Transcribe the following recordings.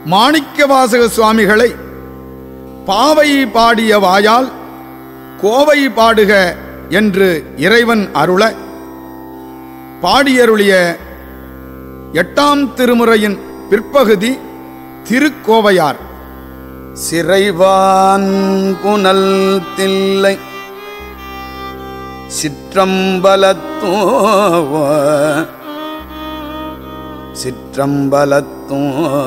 மாணிக்கவாசக சுவாமிகளை பாவை பாடிய வாயால் கோவை பாடுக என்று இறைவன் அருள பாடியருளிய எட்டாம் திருமுறையின் பிற்பகுதி திருக்கோவையார் சிறைவான் புனல் தில்லை சிற்றம்பலத்தோ சிற்றம்பலத்தோ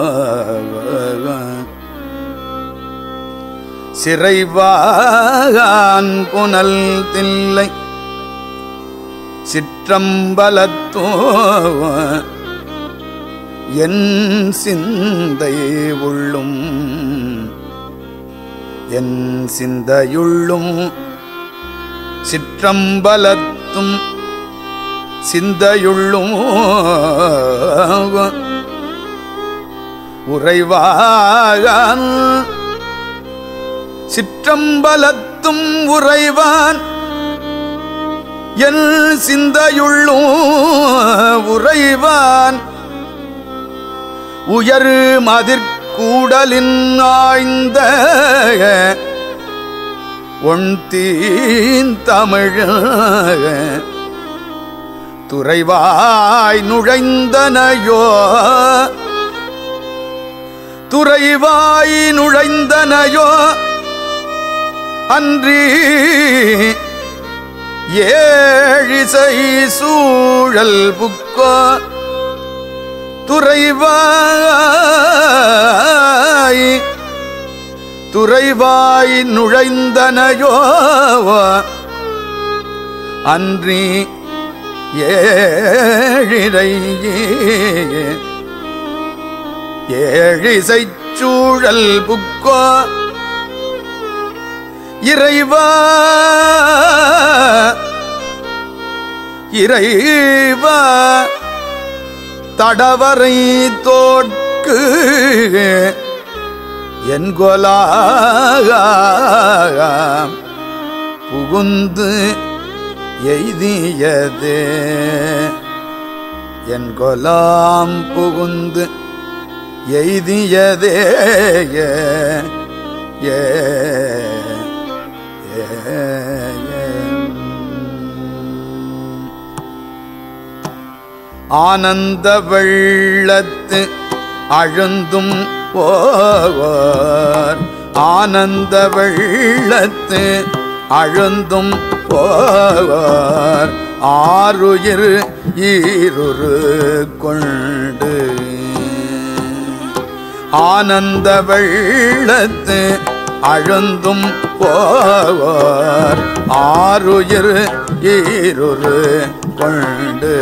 சிறைவான் புனல் தில்லை சிற்றம்பலத்தோ என் சிந்தை உள்ளும் என் சிந்தையுள்ளும் சிற்றம்பலத்தும் சிந்தையுள்ளும் உறைவான் சிற்றம்பலத்தும் உறைவான் என் சிந்தையுள்ளும் உறைவான் உயர் மதிர்கூடலின் ஆய்ந்த ஒன்தீன் தமிழ துறைவாய் நுழைந்தனையோ துறைவாய் நுழைந்தனையோ அன்றி ஏழிசை சூழல் புக்கோ துறைவாய் துறைவாய் நுழைந்தனையோ அன்றி ஏழிரை ஏழிசை சூழல் புக்கோ இறைவா இறைவா தடவரை தோற்கு என்கொலா புகுந்து எய்தியதே என் கொலாம் புகுந்து எய்தியதே ஏ ஏ ஏ, ஏ. ஆனந்த வெள்ளத்து அழுந்தும் போவார் ஆனந்த வெள்ளத்து அழுந்தும் போவார் ஆறுயிர் ஈருரு கொண்டு ஆனந்த வெள்ளத்து அழுந்தும் போவார் ஆறுயிர் ஈருரு கொண்டு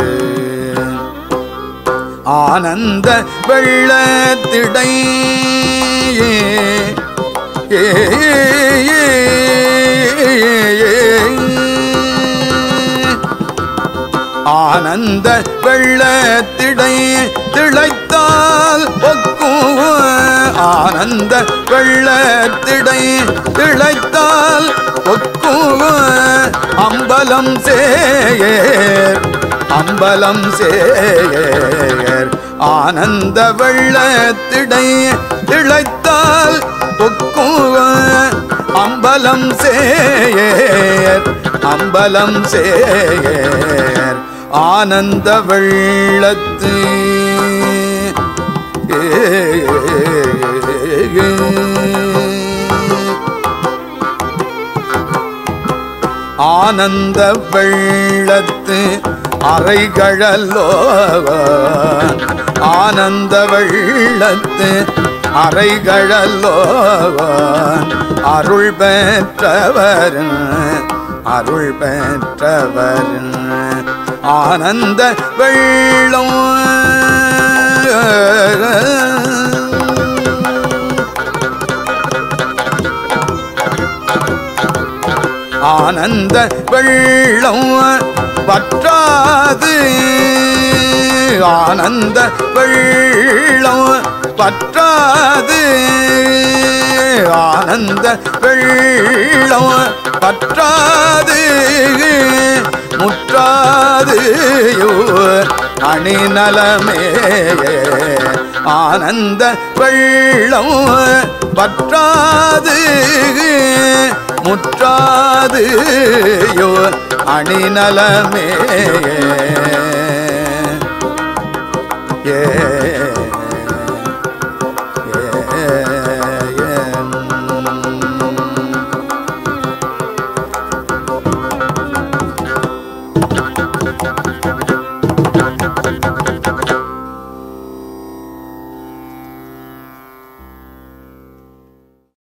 ஆனந்த வெள்ளத்திடை ஏ, ஏ, ஆனந்த வெள்ளத்திடை திளைத்தால் ஒக்கும் ஆனந்த வெள்ளத்திடை திளைத்தால் ஒக்கும் அம்பலம் சேயேர் அம்பலம் சேயேர் ஆனந்த வெள்ளத்திடை திளைத்தால் ஒக்கும் அம்பலம் சேயேர் அம்பலம் சேயேர் ஆனந்த வெள்ளத்து ஆனந்த வெள்ளத்து அறைகழலோ ஆனந்த வெள்ளத்து அறைகழலோ அருள் பெற்றவர் அருள் பெற்றவர் ஆனந்த வெள்ளம் ஆனந்த வெள்ளம் பற்றாது ஆனந்த வெள்ளம் பற்றாது ஆனந்த வெள்ளம் பற்றாது முற்றாது அணிநலமே ஆனந்த வெள்ளம் பற்றாது முற்றாது யோ அணிநலமே ஏ